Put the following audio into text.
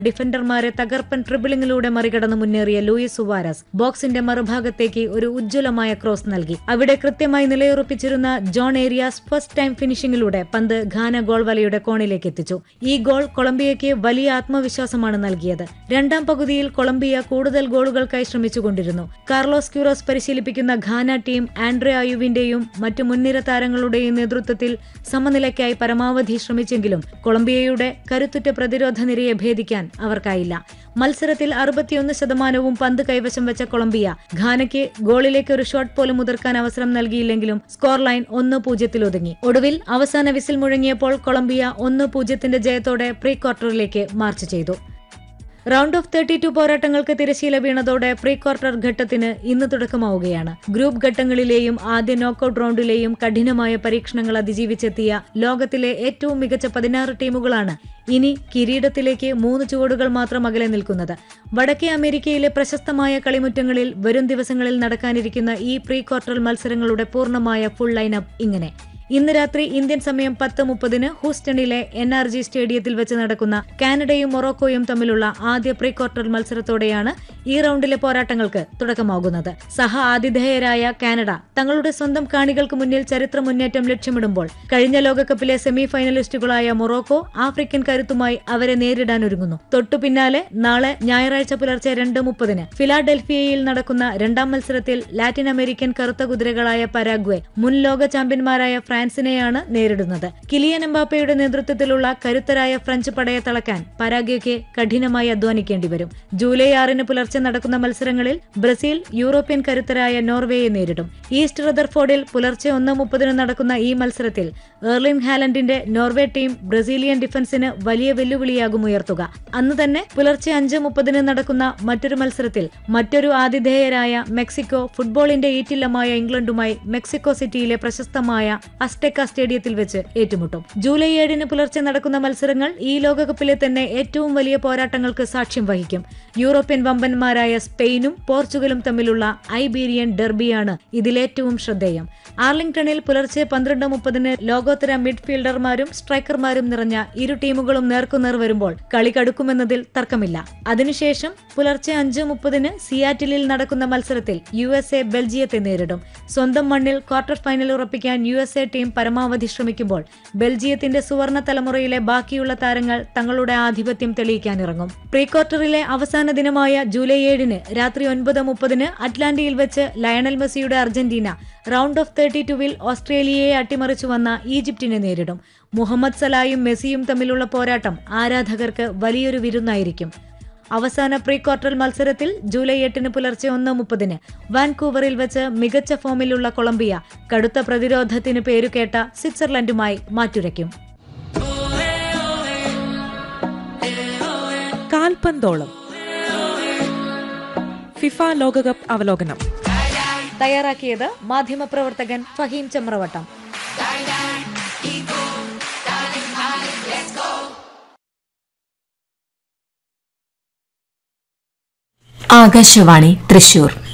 ഡിഫൻഡർമാരെ തകർപ്പൻ ട്രിബിളിംഗിലൂടെ മറികടന്ന് മുന്നേറിയ ലൂയിസ് സുവാരസ് ബോക്സിന്റെ മറുഭാഗത്തേക്ക് ഒരു ഉജ്ജ്വലമായ ക്രോസ് നൽകി അവിടെ കൃത്യമായി നിലയുറപ്പിച്ചിരുന്ന ജോൺ ഏരിയാസ് ഫസ്റ്റ് ടൈം ഫിനിഷിംഗിലൂടെ പന്ത് ഘാന ഗോൾ വലയുടെ കോണിലേക്ക് എത്തിച്ചു ഈ ഗോൾ കൊളംബിയയ്ക്ക് വലിയ ആത്മവിശ്വാസമാണ് നൽകിയത് രണ്ടാം പകുതിയിൽ കൊളംബിയ കൂടുതൽ ഗോളുകൾക്കായി ശ്രമിച്ചുകൊണ്ടിരുന്നു കാർലോസ് ക്യൂറോസ് പരിശീലിപ്പിക്കുന്ന ഘാന ടീം ആൻഡ്രെ അയുവിന്റെയും മറ്റു മുൻനിര താരങ്ങളുടെയും നേതൃത്വത്തിൽ സമനിലയ്ക്കായി പരമാവധി ശ്രമിച്ചെങ്കിലും കൊളംബിയയുടെ കരുത്തുറ്റ പ്രതിരോധ നിരയെ ഭേദിക്കാൻ അവർക്കായില്ല മത്സരത്തിൽ അറുപത്തിയൊന്ന് ശതമാനവും പന്ത് കൈവശം വെച്ച കൊളംബിയ ഘാനയ്ക്ക് ഗോളിലേക്ക് ഒരു ഷോട്ട് പോലും മുതിർക്കാൻ അവസരം നൽകിയില്ലെങ്കിലും സ്കോർ ലൈൻ ഒന്ന് പൂജ്യത്തിൽ ഒതുങ്ങി ഒടുവിൽ അവസാന വിസിൽ മുഴങ്ങിയപ്പോൾ കൊളംബിയ ഒന്ന് പൂജ്യത്തിന്റെ ജയത്തോടെ പ്രീ ക്വാർട്ടറിലേക്ക് മാർച്ച് ചെയ്തു റൗണ്ട് ഓഫ് തേർട്ടി ടു പോരാട്ടങ്ങൾക്ക് തിരശീല വീണതോടെ പ്രീ ക്വാർട്ടർ ഘട്ടത്തിന് ഇന്ന് തുടക്കമാവുകയാണ് ഗ്രൂപ്പ് ഘട്ടങ്ങളിലെയും ആദ്യ നോക്കൌട്ട് റൗണ്ടിലെയും കഠിനമായ പരീക്ഷണങ്ങൾ അതിജീവിച്ചെത്തിയ ലോകത്തിലെ ഏറ്റവും മികച്ച പതിനാറ് ടീമുകളാണ് ഇനി കിരീടത്തിലേക്ക് മൂന്ന് ചുവടുകൾ മാത്രം അകലെ നിൽക്കുന്നത് വടക്കേ അമേരിക്കയിലെ പ്രശസ്തമായ കളിമുറ്റങ്ങളിൽ വരും ദിവസങ്ങളിൽ നടക്കാനിരിക്കുന്ന ഈ പ്രീ ക്വാർട്ടർ മത്സരങ്ങളുടെ പൂർണ്ണമായ ഫുൾ ലൈനപ്പ് ഇങ്ങനെ ഇന്ന് രാത്രി ഇന്ത്യൻ സമയം പത്ത് മുപ്പതിന് ഹൂസ്റ്റണിലെ എൻ ആർ ജി സ്റ്റേഡിയത്തിൽ വെച്ച് നടക്കുന്ന കാനഡയും മൊറോക്കോയും തമ്മിലുള്ള ആദ്യ പ്രീ ക്വാർട്ടർ മത്സരത്തോടെയാണ് ഈ റൗണ്ടിലെ പോരാട്ടങ്ങൾക്ക് തുടക്കമാകുന്നത് സഹ ആതിഥേയരായ കാനഡ തങ്ങളുടെ സ്വന്തം കാണികൾക്ക് മുന്നിൽ ചരിത്ര മുന്നേറ്റം ലക്ഷ്യമിടുമ്പോൾ കഴിഞ്ഞ ലോകകപ്പിലെ സെമി ഫൈനലിസ്റ്റുകളായ മൊറോക്കോ ആഫ്രിക്കൻ കരുത്തുമായി അവരെ നേരിടാനൊരുങ്ങുന്നു തൊട്ടു പിന്നാലെ നാളെ ഞായറാഴ്ച പുലർച്ചെ രണ്ട് മുപ്പതിന് ഫിലാഡൽഫിയയിൽ നടക്കുന്ന രണ്ടാം മത്സരത്തിൽ ലാറ്റിൻ അമേരിക്കൻ കറുത്ത കുതിരകളായ പരാഗ്വെ മുൻ ലോക ചാമ്പ്യന്മാരായ ഫ്രാൻസിനെയാണ് നേരിടുന്നത് കിലിയൻ എംബാപ്പയുടെ നേതൃത്വത്തിലുള്ള കരുത്തരായ ഫ്രഞ്ച് പടയെ തളക്കാൻ പരാഗ്വയ്ക്ക് കഠിനമായി അധ്വാനിക്കേണ്ടി വരും ജൂലൈ ആറിന് പുലർച്ചെ നടക്കുന്ന മത്സരങ്ങളിൽ ബ്രസീൽ യൂറോപ്യൻ കരുത്തരായ നോർവേയെ നേരിടും ഈസ്റ്റ് റദർഫോർഡിൽ പുലർച്ചെ ഒന്ന് മുപ്പതിന് നടക്കുന്ന ഈ മത്സരത്തിൽ എർലിൻ ഹാലൻഡിന്റെ നോർവേ ടീം ബ്രസീലിയൻ ഡിഫൻസിന് വലിയ വെല്ലുവിളിയാകും ഉയർത്തുക അന്ന് തന്നെ പുലർച്ചെ അഞ്ച് മുപ്പതിന് നടക്കുന്ന മറ്റൊരു മത്സരത്തിൽ മറ്റൊരു ആതിഥേയരായ മെക്സിക്കോ ഫുട്ബോളിന്റെ ഈറ്റില്ലമായ ഇംഗ്ലണ്ടുമായി മെക്സിക്കോ സിറ്റിയിലെ പ്രശസ്തമായ അസ്റ്റെക്ക സ്റ്റേഡിയത്തിൽ വെച്ച് ഏറ്റുമുട്ടും ജൂലൈ ഏഴിന് പുലർച്ചെ നടക്കുന്ന മത്സരങ്ങൾ ഈ ലോകകപ്പിലെ തന്നെ ഏറ്റവും വലിയ പോരാട്ടങ്ങൾക്ക് സാക്ഷ്യം വഹിക്കും യൂറോപ്യൻ വമ്പന്മാരായ സ്പെയിനും പോർച്ചുഗലും തമ്മിലുള്ള ഐബീരിയൻ ഡെർബിയാണ് ഇതിലേറ്റവും ശ്രദ്ധേയം ആർലിംഗ്ടണിൽ പുലർച്ചെ പന്ത്രണ്ട് മുപ്പതിന് ലോകോത്തര മിഡ്ഫീൽഡർമാരും സ്ട്രൈക്കർമാരും നിറഞ്ഞ ഇരു ടീമുകളും നേർക്കുനേർ വരുമ്പോൾ കളി കടുക്കുമെന്നതിൽ തർക്കമില്ല അതിനുശേഷം പുലർച്ചെ അഞ്ച് മുപ്പതിന് സിയാറ്റിലിൽ നടക്കുന്ന മത്സരത്തിൽ യു എസ് എ ബെൽജിയത്തെ നേരിടും സ്വന്തം മണ്ണിൽ ക്വാർട്ടർ ഫൈനൽ ഉറപ്പിക്കാൻ യു എസ് എ ടീം പരമാവധി ശ്രമിക്കുമ്പോൾ ബെൽജിയത്തിന്റെ സുവർണ തലമുറയിലെ ബാക്കിയുള്ള താരങ്ങൾ തങ്ങളുടെ ആധിപത്യം തെളിയിക്കാനിറങ്ങും പ്രീ ക്വാർട്ടറിലെ അവസാന ദിനമായ ജൂലൈ ഏഴിന് രാത്രി ഒൻപത് മുപ്പതിന് അറ്റ്ലാന്റയിൽ വെച്ച് ലയണൽ മെസ്സിയുടെ അർജന്റീന റൗണ്ട് ഓഫ് തേർട്ടി ടുവിൽ ഓസ്ട്രേലിയയെ അട്ടിമറിച്ചു വന്ന ഈജിപ്തിനെ നേരിടും മുഹമ്മദ് സലായും മെസ്സിയും തമ്മിലുള്ള പോരാട്ടം ആരാധകർക്ക് വലിയൊരു വിരുന്നായിരിക്കും അവസാന പ്രീ ക്വാർട്ടർ മത്സരത്തിൽ ജൂലൈ എട്ടിന് പുലർച്ചെ ഒന്ന് മുപ്പതിന് വാൻകൂവറിൽ വെച്ച് മികച്ച ഫോമിലുള്ള കൊളംബിയ കടുത്ത പ്രതിരോധത്തിന് പേരുകേട്ട സ്വിറ്റ്സർലൻഡുമായി മാറ്റുരയ്ക്കും കാൽപന്തോളം ഫിഫ ലോകകപ്പ് അവലോകനം തയ്യാറാക്കിയത് മാധ്യമപ്രവർത്തകൻ ഫഹീം ചമ്രവട്ടം ആകാശവാണി തൃശൂർ